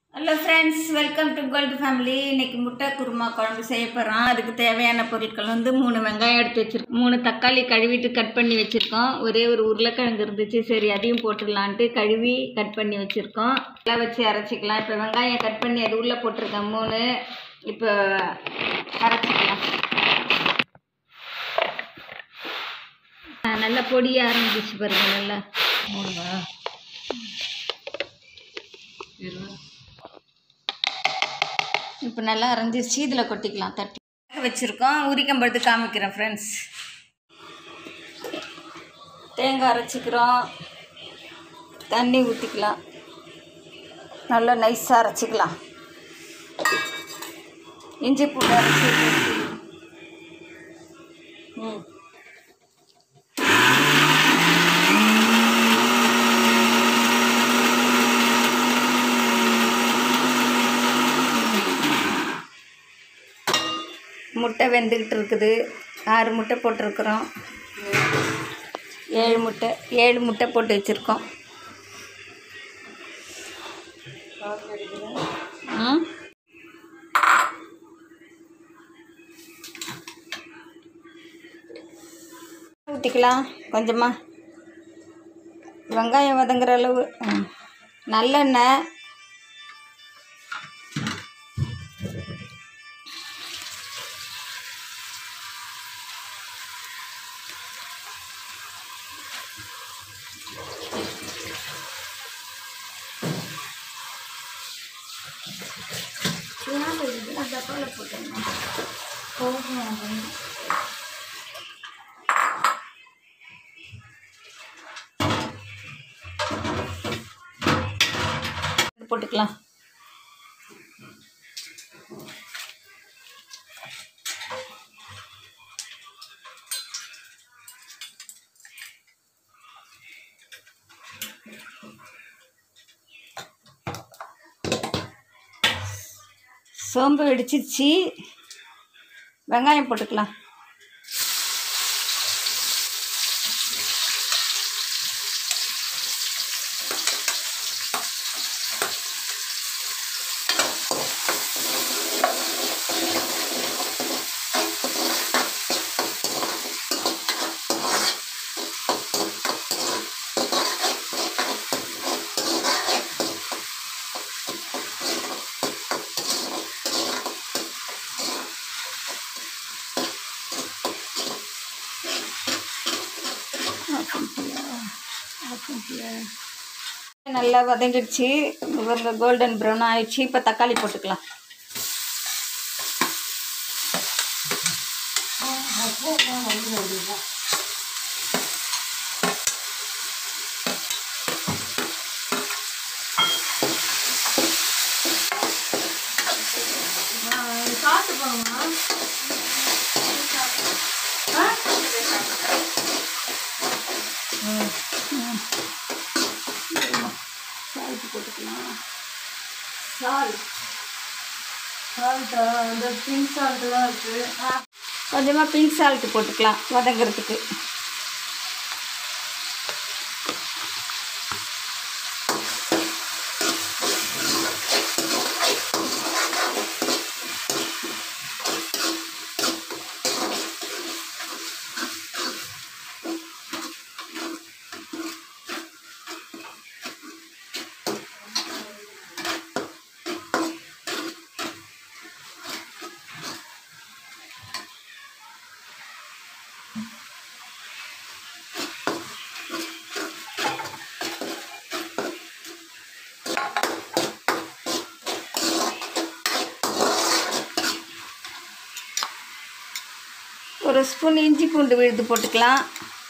Hello friends welcome to gold family இன்னைக்கு முட்டை குருமா குழம்பு செய்ய போகிறோம் அதுக்கு தேவையான பொருட்கள் வந்து மூணு வெங்காயம் எடுத்து வச்சிருக்கோம் மூணு தக்காளி கழுவிட்டு கட் பண்ணி வச்சுருக்கோம் ஒரே ஒரு உருளைக்கிழங்கு இருந்துச்சு சரி அதையும் போட்டுடலான்ட்டு கழுவி கட் பண்ணி வச்சுருக்கோம் எல்லாம் வச்சு அரைச்சிக்கலாம் இப்போ வெங்காயம் கட் பண்ணி அது உள்ளே போட்டிருக்கேன் மூணு இப்போ அரைச்சிக்கலாம் ஆ, நல்லா பொடிய ஆரம்பிச்சு பாருங்க நல்லா இப்போ நல்லா அரைஞ்சிருச்சு இதில் கொட்டிக்கலாம் தட்டி வச்சுருக்கோம் உரிக்கம்பழுத்து காமிக்கிறேன் ஃப்ரெண்ட்ஸ் தேங்காய் அரைச்சிக்கிறோம் தண்ணி ஊற்றிக்கலாம் நல்லா நைஸாக அரைச்சிக்கலாம் இஞ்சி பூண்டு அரைச்சி ம் முட்டை வெந்துக்கிட்டு இருக்குது ஆறு முட்டை போட்டிருக்குறோம் ஏழு முட்டை ஏழு முட்டை போட்டு வச்சுருக்கோம் ம் ஊற்றிக்கலாம் கொஞ்சமாக வெங்காயம் வதங்குற அளவு ம். நல்லெண்ணெய் டப்பாவில் போட்டேன் போகும் அப்படின்னு போட்டுக்கலாம் சோம்பு வெடிச்சிருச்சு வெங்காயம் போட்டுக்கலாம் நல்லா வதங்கிடுச்சு இவங்க கோல்டன் ப்ரௌன் ஆயிடுச்சு இப்போ தக்காளி போட்டுக்கலாம் சாப்பிட்டு போகணுமா சால்ட் போட்டுக்கலாம் சால்ட் சால்ட்டா அந்த பிங்க் சால்ட்டு தான் இருக்குது கொஞ்சமாக பிங்க் சால்ட் போட்டுக்கலாம் வதங்கிறதுக்கு ஒரு ஸ்பூன் இஞ்சி பூண்டு விழுது போட்டுக்கலாம்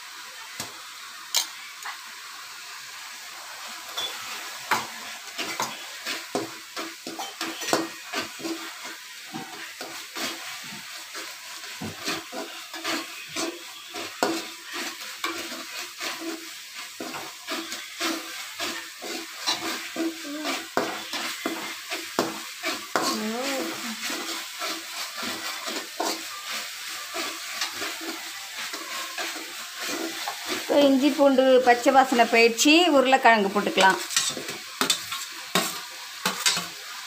இப்போ இஞ்சி பூண்டு பச்சை வாசனை போயிடுச்சு உருளைக்கிழங்கு போட்டுக்கலாம்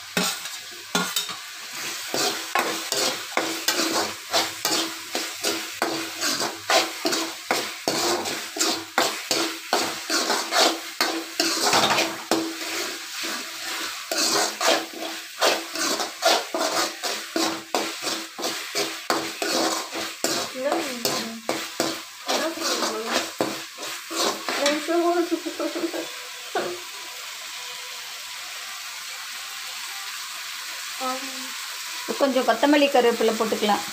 கொஞ்சம் கொத்தமல்லி கருவேப்பிலை போட்டுக்கலாம்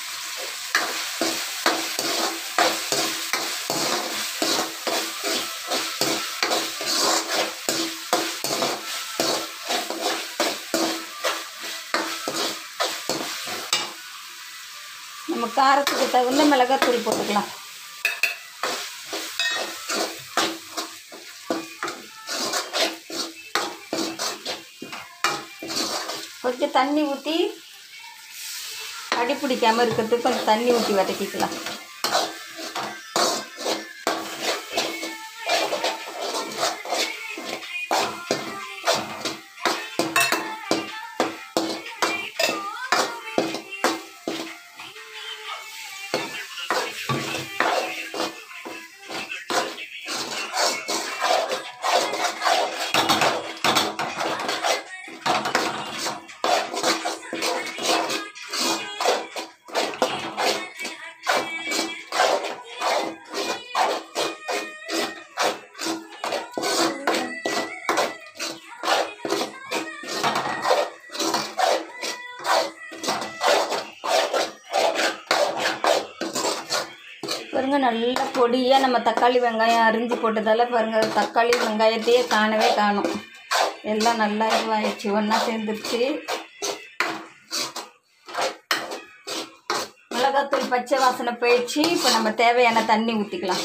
நம்ம காரத்துக்கு தகுந்த மிளகாத்தூள் போட்டுக்கலாம் கொஞ்சம் தண்ணி ஊற்றி அடி பிடிக்காமல் இருக்கிறதுக்கு கொஞ்சம் தண்ணி ஊற்றி வதக்கிக்கலாம் பாருங்க நல்லா பொடியாக நம்ம தக்காளி வெங்காயம் அரிஞ்சு போட்டதால பாருங்க தக்காளி வெங்காயத்தையே காணவே காணும் எல்லாம் நல்லா இதுவாகிடுச்சு ஒன்றா சேர்ந்துருச்சு மிளகாத்தூள் பச்சை வாசனை போயிடுச்சு இப்போ நம்ம தேவையான தண்ணி ஊற்றிக்கலாம்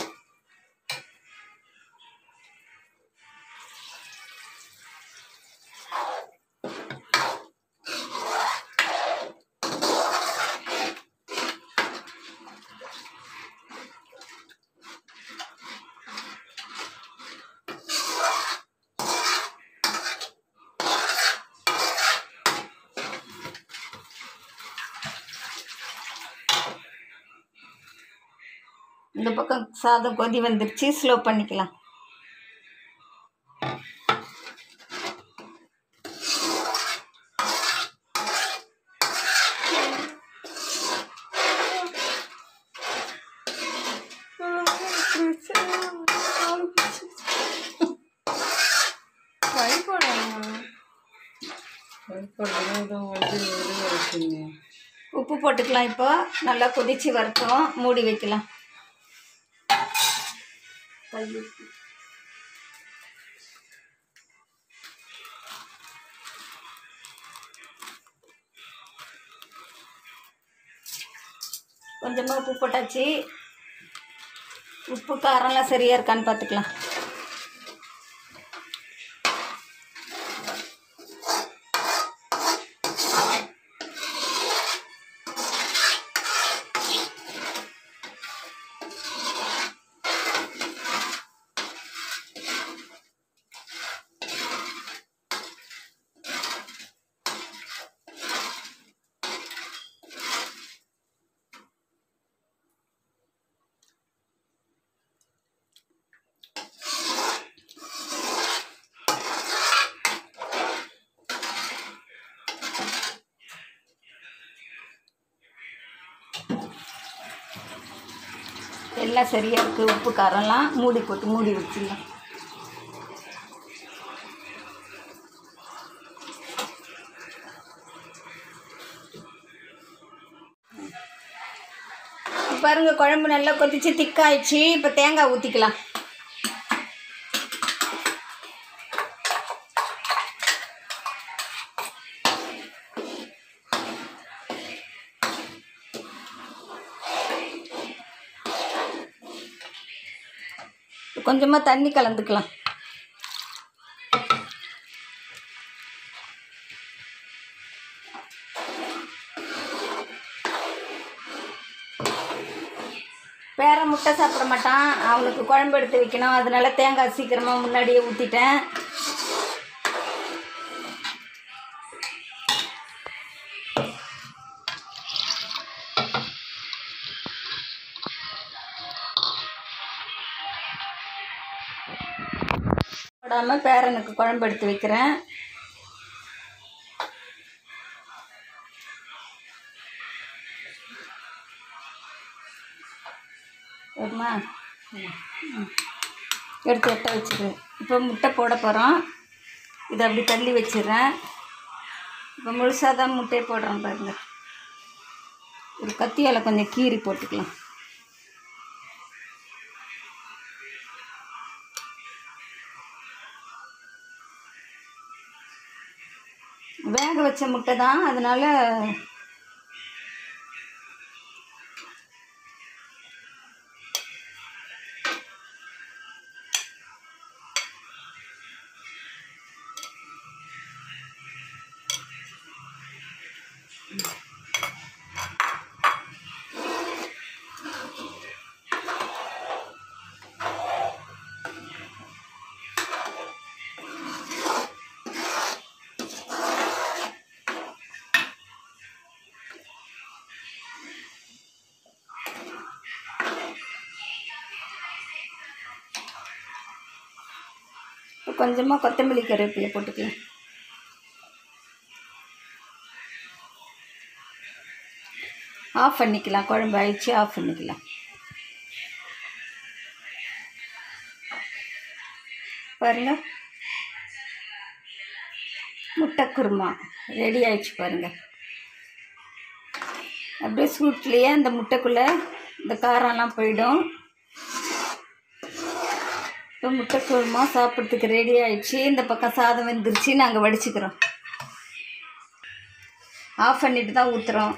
இந்த பக்கம் சாதம் கொதி வந்துருச்சு ஸ்லோ பண்ணிக்கலாம் உப்பு போட்டுக்கலாம் இப்போ நல்லா கொதிச்சு வரட்டும் மூடி வைக்கலாம் கொஞ்சமாக உப்பு போட்டாச்சு உப்பு காரம்லாம் சரியாக இருக்கான்னு பார்த்துக்கலாம் எல்லாம் சரியாக இருக்குது உப்பு காரம்லாம் மூடி போட்டு மூடி வச்சிடலாம் பாருங்க குழம்பு நல்லா கொதிச்சு திக்காயிடுச்சு இப்போ தேங்காய் ஊற்றிக்கலாம் கொஞ்சமாக தண்ணி கலந்துக்கலாம் பேர முட்டை சாப்பிட மாட்டான் அவனுக்கு குழம்பு எடுத்து வைக்கணும் அதனால தேங்காய் சீக்கிரமாக முன்னாடியே ஊற்றிட்டேன் போடாமல் பேரனுக்கு குழம்பு எடுத்து வைக்கிறேன் வருமா ம். எடுத்து எட்ட வச்சிரு இப்போ முட்டை போட போகிறோம் இதை அப்படி தள்ளி வச்சிடுறேன் இப்போ முழுசாக தான் முட்டையை போடுறோம் பாருங்க ஒரு கத்தியால் கொஞ்சம் கீறி போட்டுக்கலாம் வேக வச்ச முட்டை தான் அதனால கொஞ்சமாக கொத்தமல்லி கருவேப்பிலை போட்டுக்கலாம் ஆஃப் பண்ணிக்கலாம் குழம்பு ஆயிடுச்சு ஆஃப் பண்ணிக்கலாம் பாருங்க முட்டை குருமா ரெடி ஆயிடுச்சு பாருங்க அப்படியே சூட்லேயே அந்த முட்டைக்குள்ளே இந்த காரம்லாம் போயிடும் இப்போ முட்டை குருமா சாப்பிட்றதுக்கு ரெடி ஆயிடுச்சு இந்த பக்கம் சாதம் வெந்துருச்சு நாங்கள் வடிச்சுக்கிறோம் ஆஃப் பண்ணிட்டு தான் ஊற்றுறோம்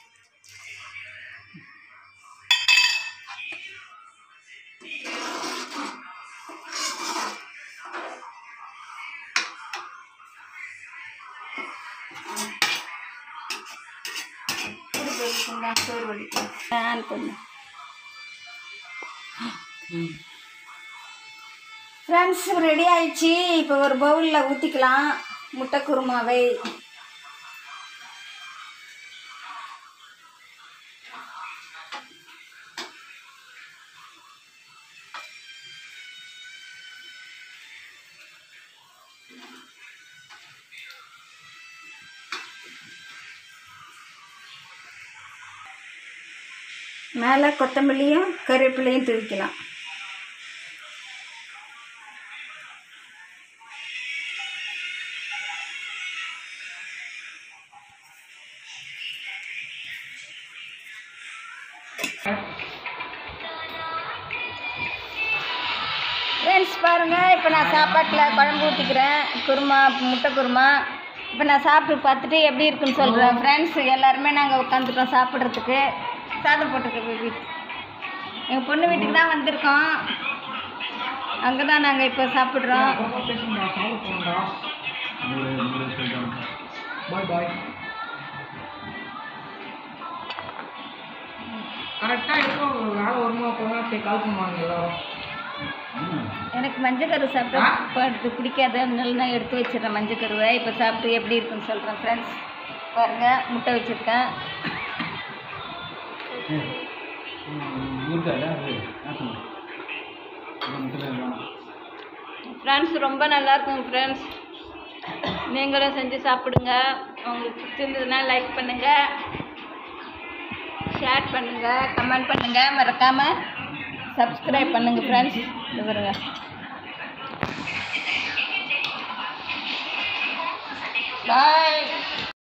சோறு வடிக்கலாம் ஆன் பண்ணு ஃப்ரெண்ட்ஸ் ரெடி ஆயிடுச்சு இப்போ ஒரு பவுலில் ஊற்றிக்கலாம் முட்டை குருமாவை மேலே கொத்தமல்லியும் கருவேப்பிலையும் தூவிக்கலாம் ஃப்ரெண்ட்ஸ் பாருங்கள் இப்போ நான் சாப்பாட்டில் குழம்பு ஊற்றிக்கிறேன் குருமா முட்டை குருமா இப்போ நான் சாப்பிட்டு பார்த்துட்டு எப்படி இருக்குன்னு சொல்கிறேன் ஃப்ரெண்ட்ஸ் எல்லாருமே நாங்கள் உட்காந்துட்டோம் சாப்பிட்றதுக்கு சாதம் போட்டுக்க பேபி எங்கள் பொண்ணு வீட்டுக்கு தான் வந்திருக்கோம் அங்கே தான் நாங்கள் இப்போ சாப்பிட்றோம் பாய் பாய் கரெக்டாக எப்போ வேலை வருமா போனால் சரி கால் பண்ணுவாங்க எல்லாரும் எனக்கு மஞ்சக்கரு சாப்பிட்டா படுத்து பிடிக்காது அதனால நான் எடுத்து வச்சிடுறேன் மஞ்சக்கருவை இப்போ சாப்பிட்டு எப்படி இருக்குன்னு சொல்கிறேன் ஃப்ரெண்ட்ஸ் பாருங்கள் முட்டை வச்சுருக்கேன் ஃப்ரெண்ட்ஸ் ரொம்ப நல்லா இருக்கும் ஃப்ரெண்ட்ஸ் நீங்களும் செஞ்சு சாப்பிடுங்க உங்களுக்கு பிடிச்சிருந்ததுன்னா லைக் பண்ணுங்கள் ஷேர் பண்ணுங்கள் கமெண்ட் பண்ணுங்கள் மறக்காமல் சப்ஸ்கிரைப் பண்ணுங்கள் ஃப்ரெண்ட்ஸ் இது பாருங்க பாய்